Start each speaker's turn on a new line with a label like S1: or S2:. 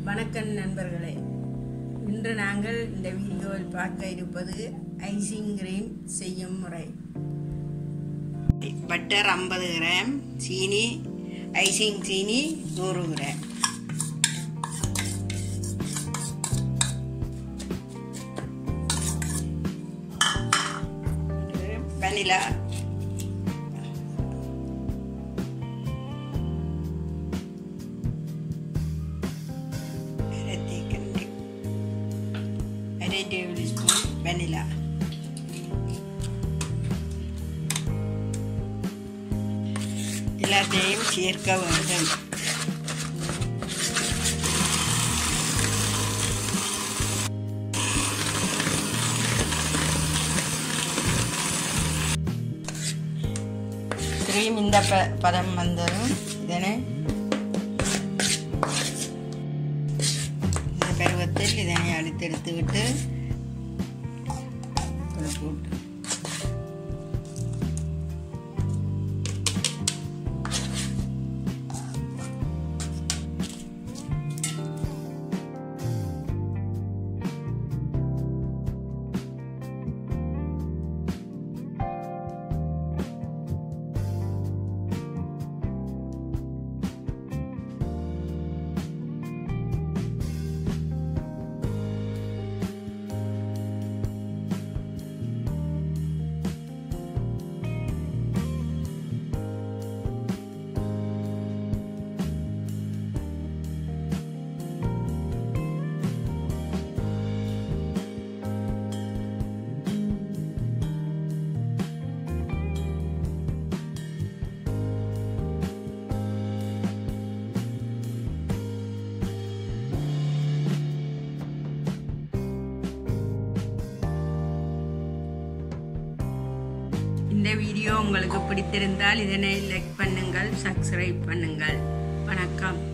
S1: வணக்கம் நண்பர்களே இன்று நாங்கள் இந்த வீடியோவில் பார்க்க இருப்பது ஐசிங் கிரீம் செய்யும் முறை பட்டர் ஐம்பது கிராம் சீனி ஐசிங் சீனி நூறு கிராம் வெனிலா അര തേക്കണ്ട് അര ടേബിൾ സ്പൂൺ വെനില എല്ലാത്തെയും ചേർക്ക വേണം ഇത്രയും ഇന്ത പദം വന്നതും ഇതിനെ இந்த பருவத்தில் இதனை அழுத்தெடுத்து விட்டு குழப்பி விட்டு இந்த வீடியோ உங்களுக்கு பிடித்திருந்தால் இதனை லைக் பண்ணுங்கள் சப்ஸ்கிரைப் பண்ணுங்கள் வணக்கம்